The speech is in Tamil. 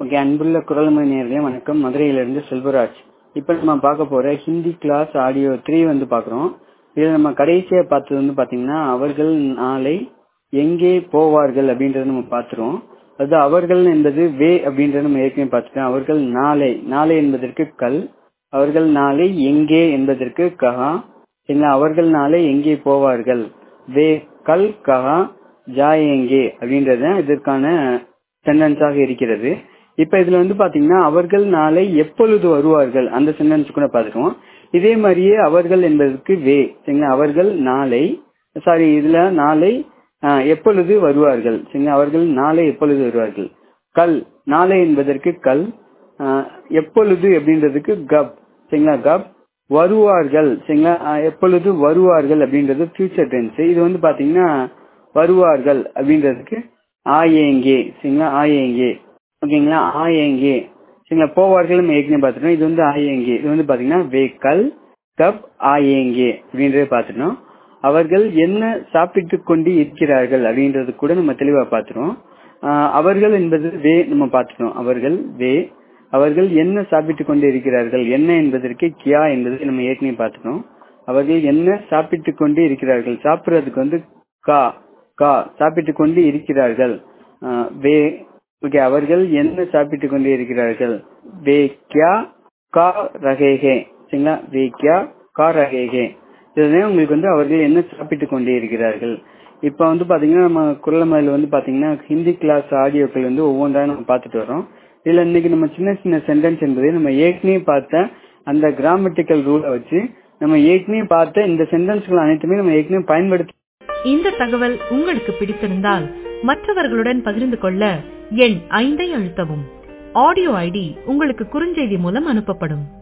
ஓகே அன்புள்ள குரல்மொழி நேர்களே வணக்கம் மதுரையிலிருந்து செல்வராஜ் இப்போ நம்ம பார்க்க போற ஹிந்தி கிளாஸ் ஆடியோ த்ரீ வந்து பார்க்குறோம் இதில் நம்ம கடைசியாக பார்த்தது வந்து பார்த்தீங்கன்னா அவர்கள் நாளை எங்கே போவார்கள் அப்படின்றத நம்ம பார்த்துருவோம் அது அவர்கள் என்பது வே அப்படின்றத நம்ம ஏற்கனவே பார்த்துட்டோம் அவர்கள் நாளை நாளை என்பதற்கு கல் அவர்கள் நாளை எங்கே என்பதற்கு கஹா சரிங்களா அவர்கள் நாளை எங்கே போவார்கள் வே கல் கஹா ஜாயேங்கே அப்படின்றது இதற்கான சென்டென்ஸாக இருக்கிறது இப்ப இதுல வந்து பாத்தீங்கன்னா அவர்கள் நாளை எப்பொழுது வருவார்கள் அந்த சென்டென்ஸ் கூட பார்த்துருவோம் இதே மாதிரியே அவர்கள் என்பதற்கு வே சரிங்களா அவர்கள் நாளை சாரி இதுல நாளை எப்பொழுது வருவார்கள் சரிங்களா அவர்கள் நாளை எப்பொழுது வருவார்கள் கல் நாளை என்பதற்கு கல் எப்பொழுது அப்படின்றதுக்கு கப் சரிங்களா கப் வருவார்கள் சரிங்களா எப்பொழுது வருவார்கள் அப்படின்றது ஃபியூச்சர் டென்ஸ் இது வந்து பாத்தீங்கன்னா வருவார்கள் அப்படின்றதுக்கு ஆயேங்கே சரிங்களா ஆயேங்கே ஓகேங்களா ஆயேங்கே சரிங்களா போவார்கள் நம்ம ஏற்கனவே பார்த்துட்டோம் இது வந்து ஆயேங்கே இது வந்து பாத்தீங்கன்னா வேக்கல் கப் ஆயேங்கே அப்படின்றத பார்த்துட்டோம் அவர்கள் என்ன சாப்பிட்டு கொண்டு இருக்கிறார்கள் அப்படின்றது கூட நம்ம தெளிவா பார்த்துட்டோம் அவர்கள் என்பது வே நம்ம பார்த்துட்டோம் அவர்கள் வே அவர்கள் என்ன சாப்பிட்டு கொண்டு இருக்கிறார்கள் என்ன என்பதற்கு கியா என்பதை நம்ம ஏற்கனவே பார்த்துட்டோம் அவர்கள் என்ன சாப்பிட்டு கொண்டு இருக்கிறார்கள் சாப்பிடுறதுக்கு வந்து கா கா சாப்பிட்டு கொண்டு இருக்கிறார்கள் வே ஓகே அவர்கள் என்ன சாப்பிட்டு கொண்டு இருக்கிறார்கள் வே கியா கா ரகேகே சரிங்களா வே கியா கா ரகேகே இதுதான் உங்களுக்கு வந்து அவர்கள் என்ன சாப்பிட்டு கொண்டே இருக்கிறார்கள் இப்ப வந்து பாத்தீங்கன்னா நம்ம குரலமையில வந்து பாத்தீங்கன்னா ஹிந்தி கிளாஸ் ஆடியோக்கள் வந்து ஒவ்வொன்றா நம்ம பார்த்துட்டு வரோம் இதுல இன்னைக்கு நம்ம சின்ன சின்ன சென்டென்ஸ் என்பது நம்ம ஏற்கனவே பார்த்த அந்த கிராமட்டிக்கல் ரூலை வச்சு நம்ம ஏற்கனவே பார்த்த இந்த சென்டென்ஸ்கள் அனைத்துமே நம்ம ஏற்கனவே பயன்படுத்தி இந்த தகவல் உங்களுக்கு பிடித்திருந்தால் மற்றவர்களுடன் பகிர்ந்து கொள்ள எண் ஐந்தை அழுத்தவும் ஆடியோ ஐடி உங்களுக்கு குறுஞ்செய்தி மூலம் அனுப்பப்படும்